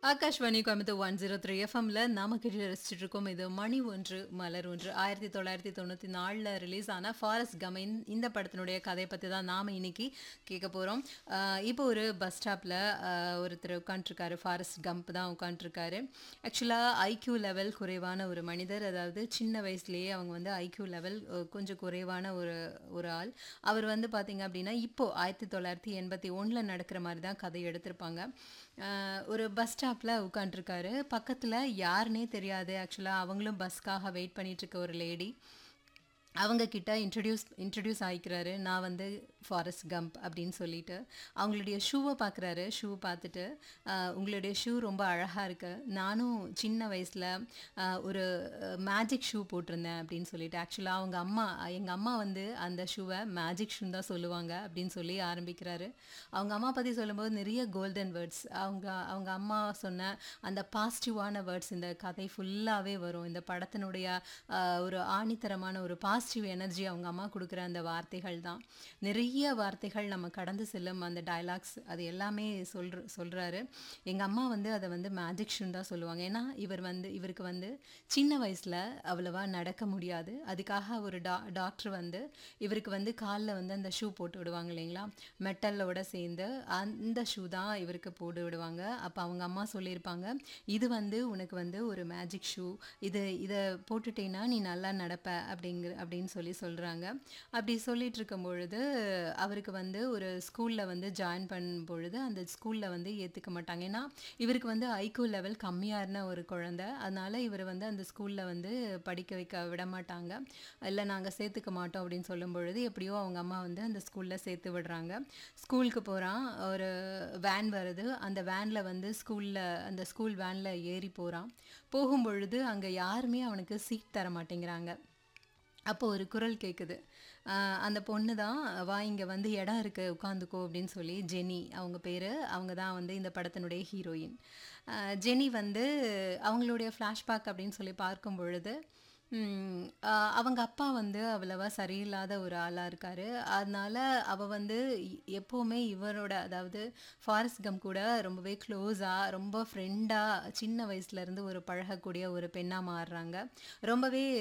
Akashvani Coimbatore one zero three எஃப்எம்ல நாம கேட்டு ரசிச்சுட்டு இருக்கோம் இது மணி ஒன்று மலர் ஒன்று ஆயிரத்தி தொள்ளாயிரத்தி தொண்ணூற்றி நாலில் ரிலீஸ் ஆன ஃபாரஸ்ட் கம் இந்த படத்தினுடைய கதையை பற்றி தான் நாம் இன்னைக்கு கேட்க போகிறோம் இப்போ ஒரு பஸ் ஸ்டாப்பில் ஒருத்தர் உட்காண்ட்ருக்காரு ஃபாரஸ்ட் கம்ப் தான் உட்காண்ட்ருக்காரு ஆக்சுவலாக ஐக்யூ லெவல் குறைவான ஒரு மனிதர் அதாவது சின்ன வயசுலேயே அவங்க வந்து ஐக்யூ லெவல் கொஞ்சம் குறைவான ஒரு ஒரு ஆள் அவர் வந்து பார்த்தீங்க அப்படின்னா இப்போது ஆயிரத்தி தொள்ளாயிரத்தி எண்பத்தி ஒன்றில் நடக்கிற மாதிரி தான் கதை எடுத்திருப்பாங்க ஆஹ் ஒரு பஸ் ஸ்டாப்பில் உட்காண்ட்ருக்காரு பக்கத்தில் யாருன்னே தெரியாது ஆக்சுவலாக அவங்களும் பஸ்க்காக வெயிட் பண்ணிட்டு இருக்க ஒரு லேடி அவங்க கிட்ட இன்ட்ரடியூஸ் இன்ட்ரடியூஸ் ஆகிக்கிறாரு நான் வந்து ஃபாரஸ்ட் கம்ப் அப்படின்னு சொல்லிட்டு அவங்களுடைய ஷூவை பார்க்குறாரு ஷூ பார்த்துட்டு ஆஹ், உங்களுடைய ஷூ ரொம்ப அழகாக இருக்கு நானும் சின்ன வயசில் ஒரு மேஜிக் ஷூ போட்டிருந்தேன் அப்படின்னு சொல்லிட்டு ஆக்சுவலாக அவங்க அம்மா எங்கள் அம்மா வந்து அந்த ஷூவை மேஜிக் ஷூன்னு தான் சொல்லுவாங்க அப்படின்னு சொல்லி ஆரம்பிக்கிறாரு அவங்க அம்மா பற்றி சொல்லும்போது நிறைய கோல்டன் வேர்ட்ஸ் அவங்க அவங்க அம்மா சொன்ன அந்த பாசிட்டிவான வேர்ட்ஸ் இந்த கதை ஃபுல்லாகவே வரும் இந்த படத்தினுடைய ஆஹ், ஒரு ஆணித்தரமான ஒரு பாசிட்டிவ் எனர்ஜி அவங்க அம்மா கொடுக்குற அந்த வார்த்தைகள் தான் நிறைய வார்த்தைகள் நம்ம கடந்து செல்லும் அந்த டயலாக்ஸ் அது எல்லாமே சொல்ற சொல்கிறாரு எங்கள் அம்மா வந்து அதை வந்து மேஜிக் ஷூன்னு தான் சொல்லுவாங்க ஏன்னா இவர் வந்து இவருக்கு வந்து சின்ன வயசில் அவ்வளவா நடக்க முடியாது அதுக்காக ஒரு டா டாக்டர் வந்து இவருக்கு வந்து காலில் வந்து அந்த ஷூ போட்டு விடுவாங்க இல்லைங்களா மெட்டலோட சேர்ந்து அந்த ஷூ தான் இவருக்கு போட்டு விடுவாங்க அப்போ அவங்க அம்மா சொல்லியிருப்பாங்க இது வந்து உனக்கு வந்து ஒரு மேஜிக் ஷூ இது இதை போட்டுட்டேன்னா நீ நல்லா நடப்ப அப்படிங்கிற அப்படின்னு சொல்லி சொல்கிறாங்க அப்படி சொல்லிட்டு இருக்கும் பொழுது அவருக்கு வந்து ஒரு ஸ்கூலில் வந்து ஜாயின் பண்ணும் பொழுது அந்த ஸ்கூலில் வந்து ஏற்றுக்க மாட்டாங்க ஏன்னா இவருக்கு வந்து ஐக்யூ லெவல் கம்மியாக இருந்த ஒரு குழந்தை அதனால இவர் வந்து அந்த ஸ்கூலில் வந்து படிக்க வைக்க விட மாட்டாங்க இல்லை நாங்கள் சேர்த்துக்க மாட்டோம் அப்படின்னு சொல்லும் பொழுது எப்படியோ அவங்க அம்மா வந்து அந்த ஸ்கூலில் சேர்த்து விடுறாங்க ஸ்கூலுக்கு போகிறான் ஒரு வேன் வருது அந்த வேனில் வந்து ஸ்கூலில் அந்த ஸ்கூல் வேனில் ஏறி போகிறான் போகும் பொழுது அங்கே யாருமே அவனுக்கு சீட் தர மாட்டேங்கிறாங்க அப்போ ஒரு குரல் கேட்குது ஆஹ் அந்த பொண்ணு தான் வா இங்கே வந்து இடம் இருக்கு உட்காந்துக்கோ அப்படின்னு சொல்லி ஜெனி அவங்க பேர் அவங்க தான் வந்து இந்த படத்தினுடைய ஹீரோயின் ஆஹ் ஜெனி வந்து அவங்களுடைய ஃப்ளாஷ்பேக் அப்படின்னு சொல்லி பார்க்கும் பொழுது ம், ஆஹ் அவங்க அப்பா வந்து அவ்வளவா சரியில்லாத ஒரு ஆளாக இருக்காரு அதனால அவள் வந்து எ- எப்போவுமே இவரோட அதாவது ஃபாரஸ்ட் கம் கூட ரொம்பவே க்ளோஸாக ரொம்ப ஃப்ரெண்டாக சின்ன வயசுலேருந்து ஒரு பழகக்கூடிய ஒரு பெண்ணாக மாறுறாங்க ரொம்பவே